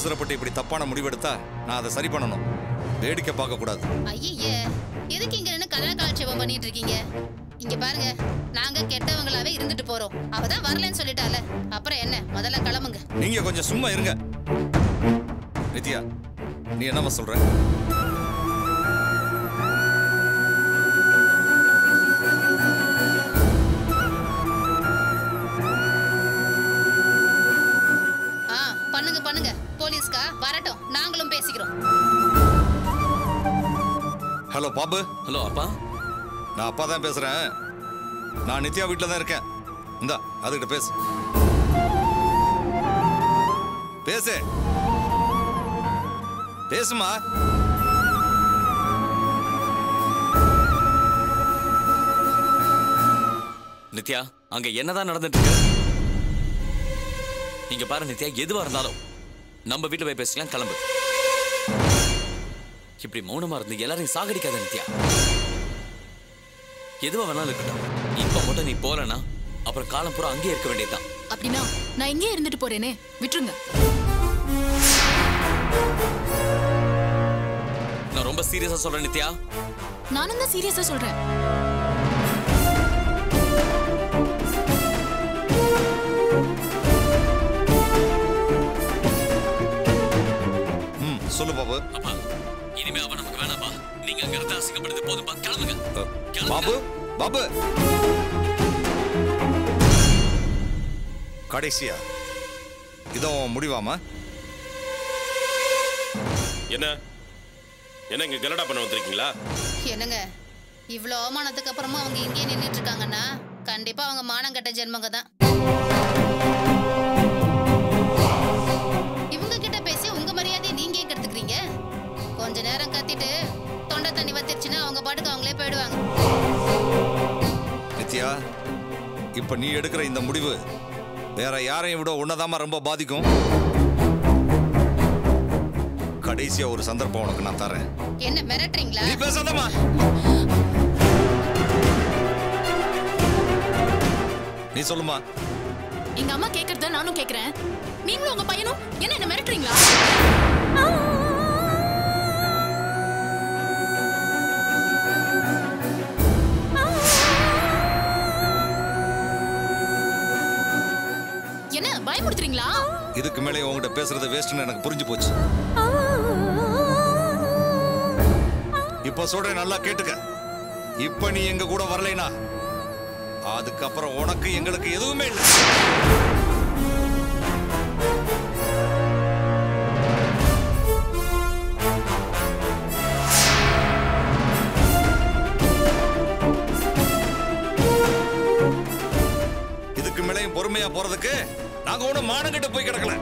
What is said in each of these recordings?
அவசரப்பட்டு இப்படி தப்பான முடிவெடுத்தா நான் அதை சரி பண்ணணும் வேடிக்கை பார்க்க கூடாது ஐயே எதுக்கு இங்க நின்னு கல்யாண காலட்சேபம் பண்ணிட்டு இருக்கீங்க இங்க பாருங்க நாங்க கெட்டவங்களாவே இருந்துட்டு போறோம் அவ தான் வரலன்னு சொல்லிட்டால அப்புறம் என்ன முதல்ல கிளம்புங்க நீங்க கொஞ்சம் சும்மா இருங்க நித்யா நீ என்னம்மா சொல்ற ஆ பண்ணுங்க பண்ணுங்க போலீஸ்கா வரட்டும் நாங்களும் பேசிக்கிறோம் ஹலோ பாபு ஹலோ அப்பா நான் அப்பா தான் பேசுறேன் நான் நித்யா வீட்டில் தான் இருக்கேன் இந்தா அதுகிட்ட பேசு பேசு பேசுமா நித்யா அங்க என்னதான் நடந்துட்டு இருக்கு இங்க பாரு நித்யா எதுவா இருந்தாலும் நம்ம வீட்டுல போய் பேசலாம் கிளம்பு இப்படி மௌனமா இருந்து எல்லாரையும் சாகடிக்காத நித்யா எதுவா வேணாலும் இருக்கட்டும் இப்ப மட்டும் நீ போலனா அப்புறம் காலம் பூரா அங்கேயே இருக்க வேண்டியதுதான் அப்படின்னா நான் இங்கே இருந்துட்டு போறேனே விட்டுருங்க நான் ரொம்ப சீரியஸா சொல்றேன் நித்யா நானும் தான் சீரியஸா சொல்றேன் ம் சொல்லு பாபு அப்பா இனிமே அவன் நமக்கு வேணாப்பா நீங்க அங்க இருந்து அசிங்கப்படுது போதும்பா கிளம்புங்க அ, பாபு பாபு கடைசியா இதோ உன் முடிவாமா என்ன என்ன இங்க கலடா பண்ண வந்திருக்கீங்களா என்னங்க இவ்வளோ அவமானத்துக்கு அப்புறமா அவங்க இங்கேயே நின்றுட்டு இருக்காங்கன்னா கண்டிப்பா அவங்க மானங்கட்ட ஜென்மங்க தான் இவங்க கிட்ட பேசி உங்க மரியாதையை நீங்க ஏன் கெடுத்துக்கிறீங்க கொஞ்ச நேரம் கத்திட்டு தொண்டை தண்ணி வத்திருச்சுன்னா அவங்க பாட்டுக்கு அவங்களே போயிடுவாங்க நித்யா இப்ப நீ எடுக்கிற இந்த முடிவு வேற யாரையும் விட உன்னதாமா ரொம்ப பாதிக்கும் கடைசியா ஒரு சந்தர்ப்பம் உனக்கு நான் தரேன் என்ன மிரட்டுறீங்களா நீ பேசாதம்மா நீ சொல்லுமா எங்க அம்மா கேக்குறத நானும் கேக்குறேன் நீங்களும் உங்க பையனும் என்ன என்ன மிரட்டுறீங்களா என்ன பயமுடுத்துறீங்களா இதுக்கு மேலே உங்ககிட்ட பேசுறது வேஸ்ட்னு எனக்கு புரிஞ்சு போச்சு இப்ப சொல்றேன் நல்லா கேட்டுக்க இப்ப நீ எங்க கூட வரலைனா அதுக்கப்புறம் உனக்கு எங்களுக்கு எதுவுமே இல்லை இதுக்கு மேலேயும் பொறுமையா போறதுக்கு நாங்க ஒண்ணும் மானங்கிட்ட போய் கிடக்கல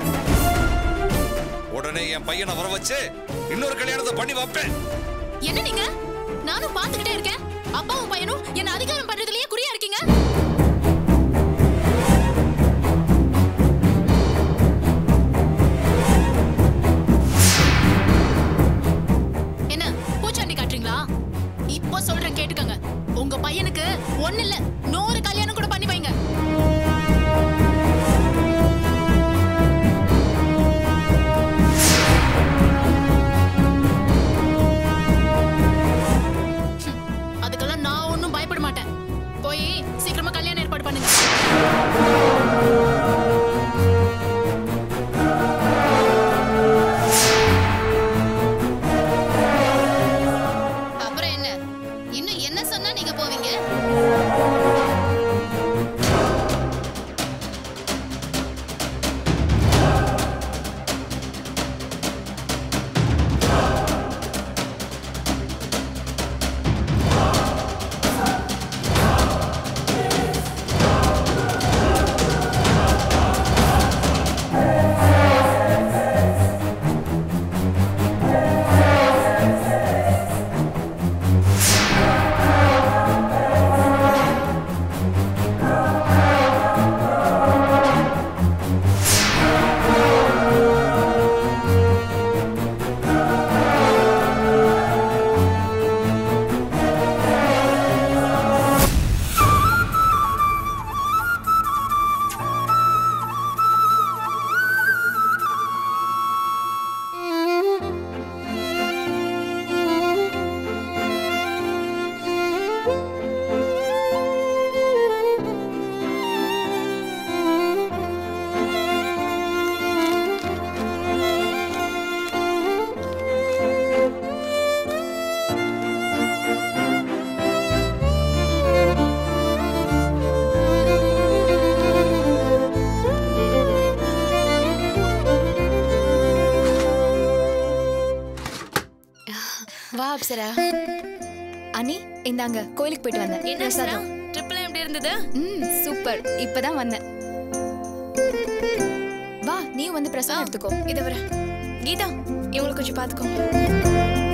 உடனே என் பையனை வர வச்சு இன்னொரு கல்யாணத்தை பண்ணி வைப்பேன் என்ன நீங்க நானும் பாத்துக்கிட்டே இருக்கேன் அப்பாவும் பையனும் என்ன அதிகாரம் பண்றதுலயே குறியா இருக்கீங்க என்ன பூச்சாண்டி காட்டுறீங்களா இப்போ சொல்றேன் கேட்டுக்கங்க உங்க பையனுக்கு ஒண்ணு இல்ல நூறு கல்யாணம் கூட பண்ணி வைங்க அதுக்கெல்லாம் நான் ஒன்றும் பயப்பட மாட்டேன் போய் சீக்கிரமா கல்யாணம் ஏற்பாடு பண்ணுங்க அப்புறம் என்ன இன்னும் என்ன சொன்னா நீங்க போவீங்க அப்சரா அனி இந்தாங்க கோயிலுக்கு போயிட்டு வந்தேன் என்ன அப்சரா பிரசாதம். ட்ரிப்லாம் எப்படி இருந்தது ம் சூப்பர் இப்பதான் வந்தேன் வா நீ வந்து பிரசாதம் எடுத்துக்கோ இத வர கீதா இவங்களுக்கு கொஞ்சம் பாத்துக்கோ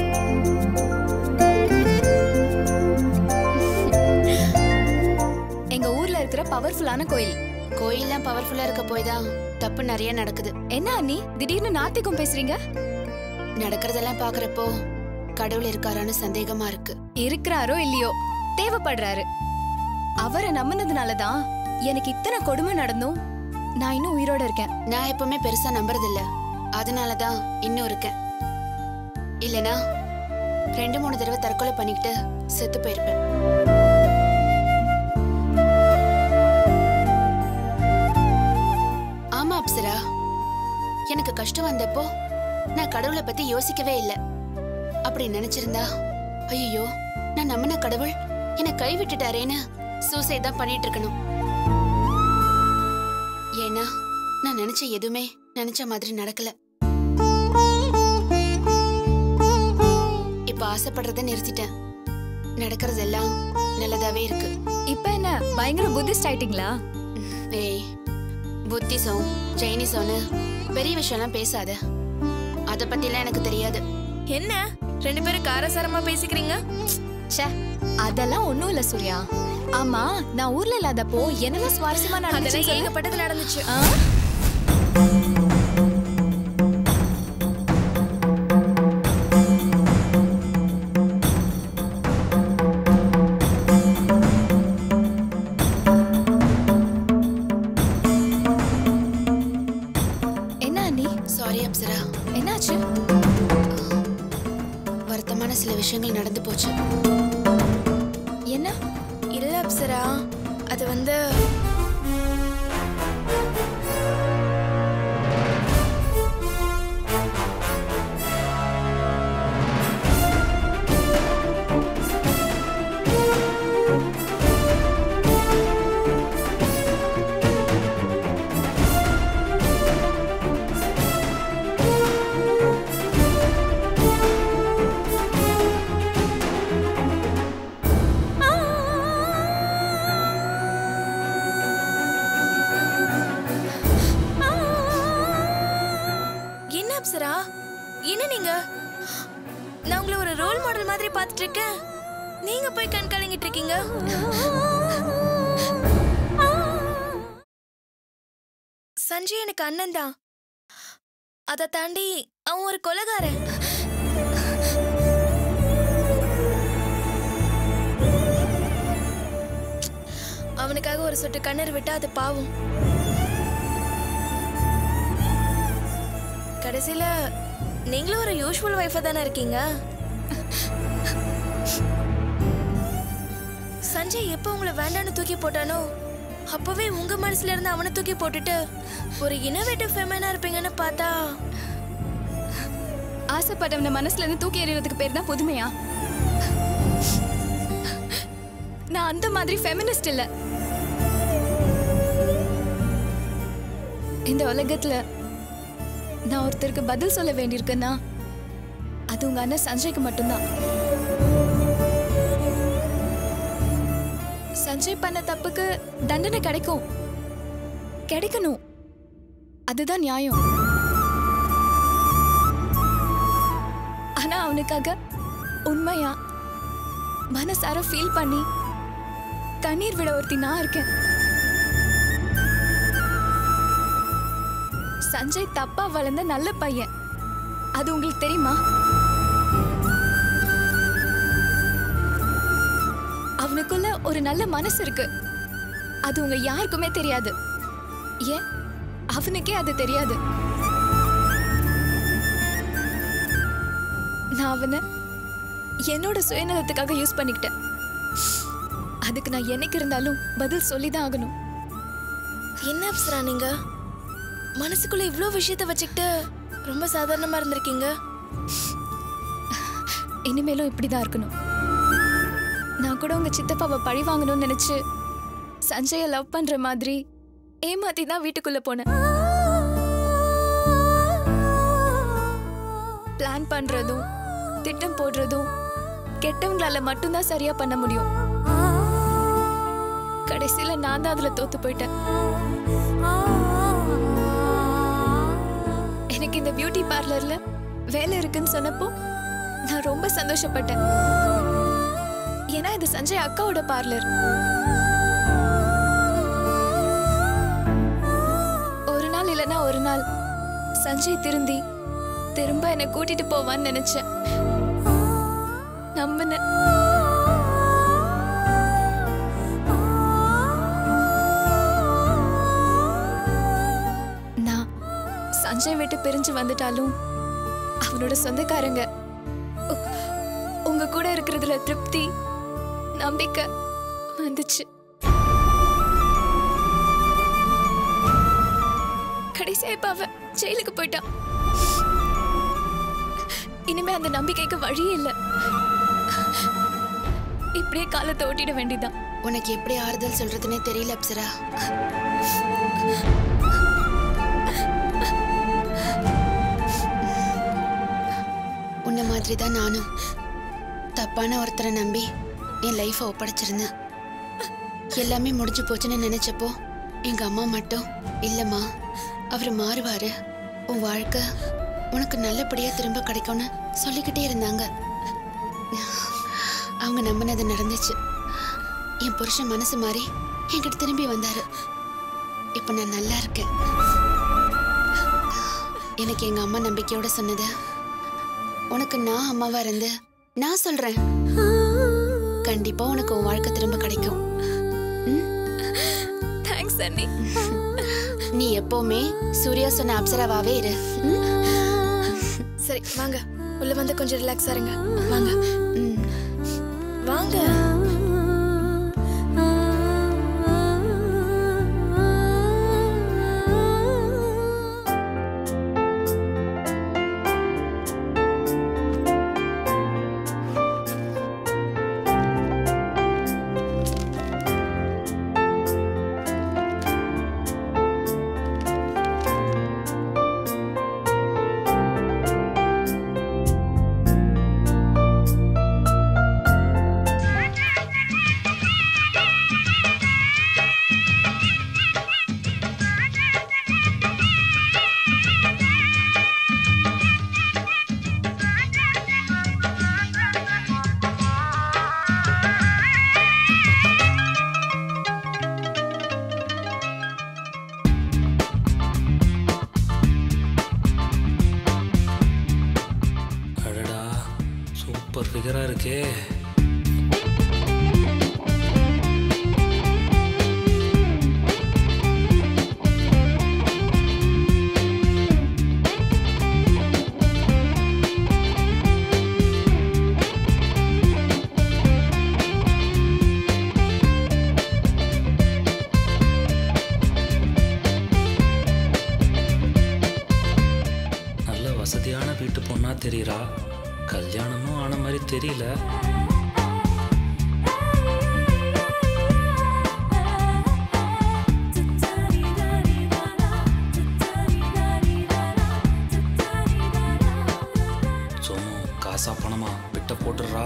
எங்க ஊர்ல இருக்கிற பவர்ஃபுல்லான கோயில் கோயில்லாம் பவர்ஃபுல்லா இருக்க போய் தான் தப்பு நிறைய நடக்குது என்ன அண்ணி திடீர்னு நாத்திகம் பேசுறீங்க நடக்கிறதெல்லாம் பாக்குறப்போ கடவுள் இருக்காரான்னு சந்தேகமா இருக்கு இருக்கிறாரோ இல்லையோ தேவைப்படுறாரு அவரை நம்பினதுனால தான் எனக்கு இத்தனை கொடுமை நடந்தும் நான் இன்னும் உயிரோட இருக்கேன் நான் எப்பவுமே பெருசா நம்புறதில்ல அதனால தான் இன்னும் இருக்கேன் இல்லனா ரெண்டு மூணு தடவை தற்கொலை பண்ணிக்கிட்டு செத்து போயிருப்பேன் ஆமா அப்சரா எனக்கு கஷ்டம் வந்தப்போ நான் கடவுளை பத்தி யோசிக்கவே இல்லை அப்படி நினைச்சிருந்தா ஐயோ நான் நம்பின கடவுள் என்னை கை விட்டுட்டாரேன்னு சூசைட் தான் பண்ணிட்டு இருக்கணும் ஏன்னா நான் நினைச்ச எதுவுமே நினைச்ச மாதிரி நடக்கல இப்ப ஆசைப்படுறத நிறுத்திட்டேன் நடக்கிறதெல்லாம் நல்லதாவே இருக்கு இப்ப என்ன பயங்கர புத்திஸ்ட் ஆயிட்டீங்களா ஏய் புத்திசம் ஜெயினிசம்னு பெரிய விஷயம்லாம் பேசாத அத பத்திலாம் எனக்கு தெரியாது என்ன ரெண்டு பேரும் காரசாரமா பேசிக்கிறீங்க ச்சே அதெல்லாம் ஒண்ணும் இல்ல சூர்யா ஆமா நான் ஊர்ல இல்லாதப்போ என்னெல்லாம் சுவாரஸ்யமா நடந்துச்சு அதெல்லாம் சொல்லு. ஏகப்பட்டது நடந்துச்சு ஆ? என்ன அண்ணி சாரி அப்சரா என்னாச்சு வருத்தமான சில விஷயங்கள் நடந்து போச்சு என்ன இல்ல அப்சரா அது வந்து என்ன அப்சரா என்ன நீங்க நான் உங்களை ஒரு ரோல் மாடல் மாதிரி பார்த்துட்டு இருக்கேன் நீங்க போய் கண் கலங்கிட்டு இருக்கீங்க சஞ்சய் எனக்கு அண்ணன் தான் அதை தாண்டி அவன் ஒரு கொலகாரன் அவனுக்காக ஒரு சொட்டு கண்ணீர் விட்டா அது பாவம் கடைசியில நீங்களும் ஒரு யூஷுவல் ஒய்ஃபா தானே இருக்கீங்க சஞ்சய் எப்போ உங்களை வேண்டான்னு தூக்கி போட்டானோ அப்பவே உங்க மனசுல இருந்து அவனை தூக்கி போட்டுட்டு ஒரு இனோவேட்டிவ் ஃபெமினா இருப்பீங்கன்னு பார்த்தா ஆசைப்பட்டவன மனசுல இருந்து தூக்கி எறியறதுக்கு பேர் தான் புதுமையா நான் அந்த மாதிரி ஃபெமினிஸ்ட் இல்ல இந்த உலகத்துல நான் ஒருத்தருக்கு பதில் சொல்ல வேண்டியிருக்குன்னா அது உங்க அண்ணன் சஞ்சய்க்கு மட்டும்தான் சஞ்சய் பண்ண தப்புக்கு தண்டனை கிடைக்கும் கிடைக்கணும் அதுதான் நியாயம் ஆனா அவனுக்காக உண்மையா மனசார ஃபீல் பண்ணி கண்ணீர் விட ஒருத்தி நான் இருக்கேன் சஞ்சய் தப்பா வளர்ந்த நல்ல பையன் அது உங்களுக்கு தெரியுமா அவனுக்குள்ள ஒரு நல்ல மனசு இருக்கு அது உங்க யாருக்குமே தெரியாது ஏன் அவனுக்கே அது தெரியாது நான் அவனை என்னோட சுயநலத்துக்காக யூஸ் பண்ணிக்கிட்டேன் அதுக்கு நான் என்னைக்கு இருந்தாலும் பதில் சொல்லிதான் ஆகணும் என்ன அப்சரா நீங்க மனசுக்குள்ள இவ்ளோ விஷயத்த வச்சுக்கிட்டு ரொம்ப சாதாரணமா இருந்திருக்கீங்க இனிமேலும் இப்படிதான் இருக்கணும் நான் கூட உங்க சித்தப்பாவை பழி வாங்கணும்னு நினைச்சு சஞ்சய லவ் பண்ற மாதிரி ஏமாத்தி தான் வீட்டுக்குள்ள போனேன் பிளான் பண்றதும் திட்டம் போடுறதும் கெட்டவங்களால மட்டும்தான் சரியா பண்ண முடியும் கடைசியில நான் தான் அதுல தோத்து போயிட்டேன் எனக்கு இந்த பியூட்டி பார்லர்ல வேலை இருக்குன்னு சொன்னப்போ நான் ரொம்ப சந்தோஷப்பட்டேன் ஏன்னா இது சஞ்சய் அக்காவோட பார்லர் ஒரு நாள் இல்லைன்னா ஒரு நாள் சஞ்சய் திருந்தி திரும்ப என்னை கூட்டிட்டு போவான்னு நினைச்சேன் நம்பினேன் நான் சஞ்சய் விட்டு பிரிஞ்சு வந்துட்டாலும் அவனோட சொந்தக்காரங்க உ- உங்க கூட இருக்கிறதுல திருப்தி நம்பிக்கை வந்துச்சு கடைசியா இப்ப அவ ஜெயிலுக்கு போயிட்டான் இனிமே அந்த நம்பிக்கைக்கு வழியே இல்ல இப்படியே காலத்தை ஓட்டிட வேண்டியதான் உனக்கு எப்படி ஆறுதல் சொல்றதுன்னே தெரியல அப்சரா உன்ன மாதிரி தான் நானும் தப்பான ஒருத்தரை நம்பி என் லைஃப்பை ஒப்படைச்சிருந்தேன் எல்லாமே முடிஞ்சு போச்சுன்னு நினைச்சப்போ எங்க அம்மா மட்டும் இல்லம்மா அவர் மாறுவாரு உன் வாழ்க்கை உனக்கு நல்லபடியா திரும்ப கிடைக்கும்னு சொல்லிக்கிட்டே இருந்தாங்க அவங்க நம்பினது நடந்துச்சு என் புருஷன் மனசு மாறி என்கிட்ட திரும்பி வந்தாரு இப்ப நான் நல்லா இருக்கேன் எனக்கு எங்க அம்மா நம்பிக்கையோட சொன்னது உனக்கு நான் அம்மாவா இருந்து நான் சொல்றேன் கண்டிப்பா உனக்கு உன் வாழ்க்கை திரும்ப கிடைக்கும் தேங்க்ஸ் அண்ணி நீ எப்பவுமே சூர்யா சொன்ன அப்சராவாவே இரு ம்? சரி வாங்க உள்ள வந்து கொஞ்சம் ரிலாக்ஸா இருங்க வாங்க ம். வாங்க அடடா சூப்பர் ஃபிகரா இருக்கே நல்ல வசதியான வீட்டு பொண்ணா தெரியறா கல்யாணமும் ஆன மாதிரி தெரியல சோமு காசா பணமா பிட்ட போட்டுடுறா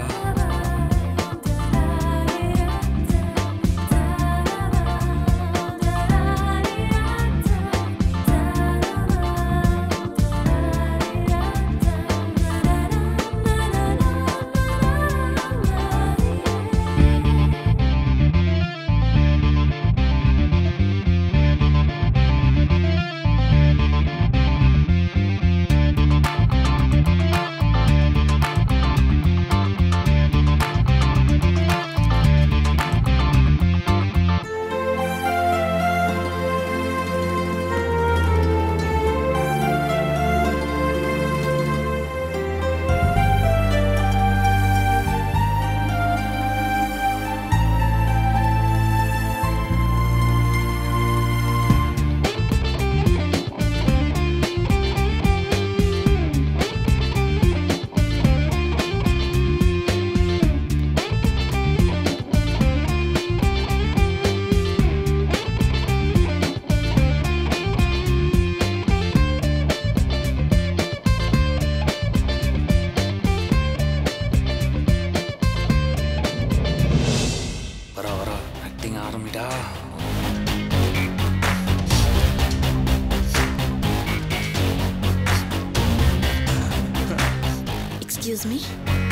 எக்ஸ்கியூஸ் மீ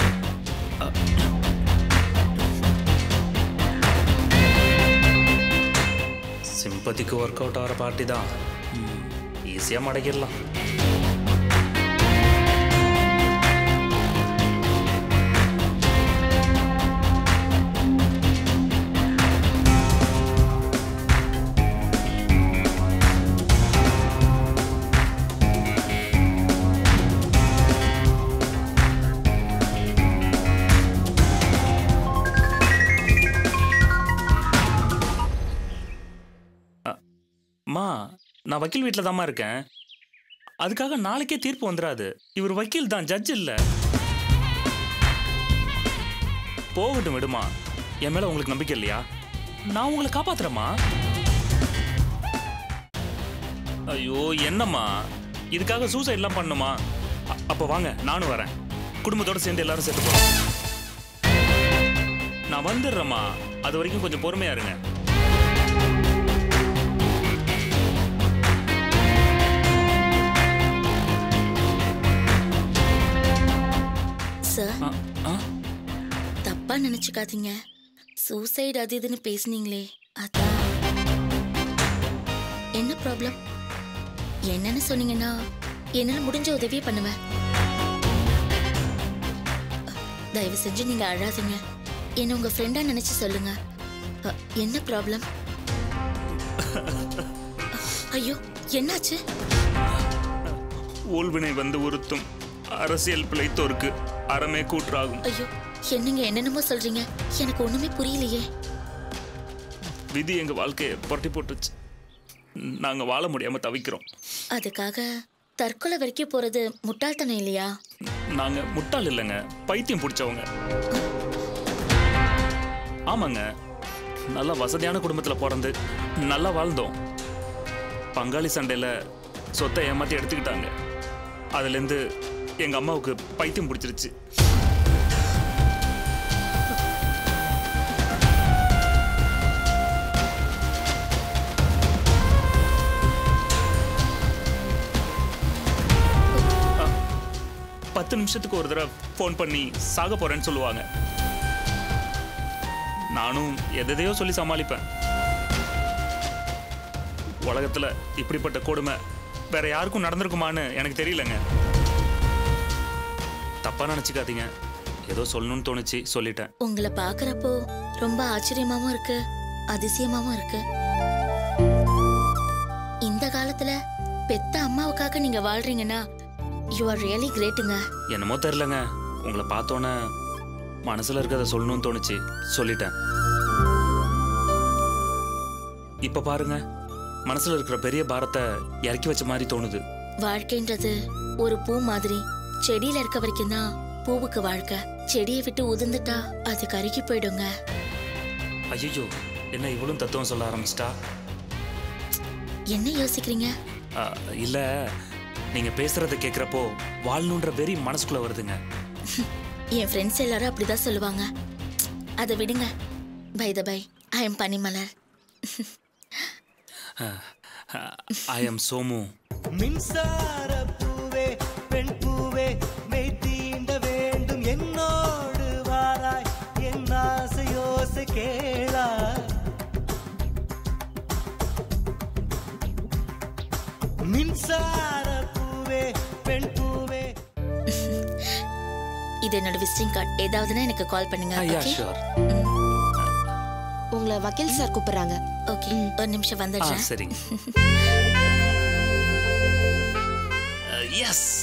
சிம்பதிக்கு ஒர்க் அவுட் ஆகிற பார்ட்டி தான் ஈஸியாக மடக்கிடலாம் அம்மா நான் வக்கீல் வீட்டில் தாம்மா இருக்கேன் அதுக்காக நாளைக்கே தீர்ப்பு வந்துடாது இவர் வக்கீல் தான் ஜட்ஜ் இல்லை போகட்டும் விடுமா என் மேல உங்களுக்கு நம்பிக்கை இல்லையா நான் உங்களை காப்பாத்துறேம்மா ஐயோ என்னம்மா இதுக்காக சூசைட்லாம் பண்ணுமா அ- அப்போ வாங்க நானும் வரேன் குடும்பத்தோட சேர்ந்து எல்லாரும் சேர்த்து போறோம் நான் வந்துடுறேம்மா அது வரைக்கும் கொஞ்சம் பொறுமையா இருங்க சார் ஆ, ஆ தப்பா நினைச்சுக்காதீங்க சூசைடு அது இதுன்னு பேசுனீங்களே அதான் என்ன ப்ராப்ளம் என்னன்னு சொன்னீங்கன்னா என்னால முடிஞ்ச உதவியே பண்ணுவேன் தயவு செஞ்சு நீங்க அழாதீங்க என்ன உங்க ஃப்ரெண்டா நினைச்சு சொல்லுங்க அ, என்ன ப்ராப்ளம் ஐயோ என்னாச்சு ஊழ்வினை வந்து உறுத்தும் அரசியல் பிழைத்தோருக்கு அறமே கூற்றாகும் ஐயோ என்னங்க என்னென்னமோ சொல்றீங்க எனக்கு ஒண்ணுமே புரியலையே விதி எங்க வாழ்க்கையை புரட்டி போட்டுச்சு நாங்க வாழ முடியாம தவிக்கிறோம் அதுக்காக தற்கொலை வரைக்கும் போறது முட்டாள்தனம் இல்லையா நாங்க முட்டாள் இல்லைங்க பைத்தியம் பிடிச்சவங்க ஆமாங்க நல்ல வசதியான குடும்பத்துல பிறந்து நல்லா வாழ்ந்தோம் பங்காளி சண்டையில சொத்தை ஏமாத்தி எடுத்துக்கிட்டாங்க அதுலேருந்து எங்க அம்மாவுக்கு பைத்தியம் பிடிச்சிருச்சு பத்து நிமிஷத்துக்கு ஒரு தடவை ஃபோன் பண்ணி சாக போறேன்னு சொல்லுவாங்க நானும் எதையோ சொல்லி சமாளிப்பேன் உலகத்துல இப்படிப்பட்ட கொடுமை வேற யாருக்கும் நடந்திருக்குமான்னு எனக்கு தெரியலங்க தப்பா நினைச்சுக்காதீங்க ஏதோ சொல்லணும்னு தோணுச்சு சொல்லிட்டேன் உங்களை பார்க்கறப்போ ரொம்ப ஆச்சரியமாவும் இருக்கு அதிசயமாவும் இருக்கு இந்த காலத்துல பெத்த அம்மாவுக்காக நீங்க வாழ்றீங்கன்னா யூ ஆர் ரியலி கிரேட்டுங்க என்னமோ தெரிலங்க உங்களை பார்த்தோன்னே மனசுல இருக்கிறத சொல்லணும்னு தோணுச்சு சொல்லிட்டேன் இப்ப பாருங்க மனசுல இருக்கிற பெரிய பாரத்தை இறக்கி வச்ச மாதிரி தோணுது வாழ்க்கைன்றது ஒரு பூ மாதிரி செடியில இருக்க வரைக்கும் தான் பூவுக்கு வாழ்க்கை செடியை விட்டு உதிர்ந்துட்டா அது கருகி போயிடுங்க ஐயோ என்ன இவளும் தத்துவம் சொல்ல ஆரம்பிச்சிட்டா என்ன யோசிக்கிறீங்க ஆ, இல்ல நீங்க பேசுறத கேக்குறப்போ வாழணுன்ற வெறி மனசுக்குள்ள வருதுங்க என் ஃப்ரெண்ட்ஸ் எல்லாரும் அப்படிதான் சொல்லுவாங்க அதை விடுங்க by the by I am Panimalar I am Somu மின்சார பூவே பெண் பூவே மெய் தீண்ட வேண்டும் என்னோடு வாராய் என் ஆசை யோசை கேளா மின்சார பூவே பெண் பூவே இது என்னோட விசிட்டிங் கார்டு ஏதாவதுன்னா எனக்கு கால் பண்ணுங்க யா ஓகே ஷூர் உங்களை வக்கீல் சார் கூப்பிடுறாங்க ஓகே ஒரு நிமிஷம் ஆ வந்துடுறேன் சரிங்க எஸ்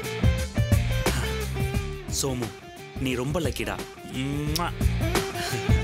சோமு நீ ரொம்ப லக்கிடா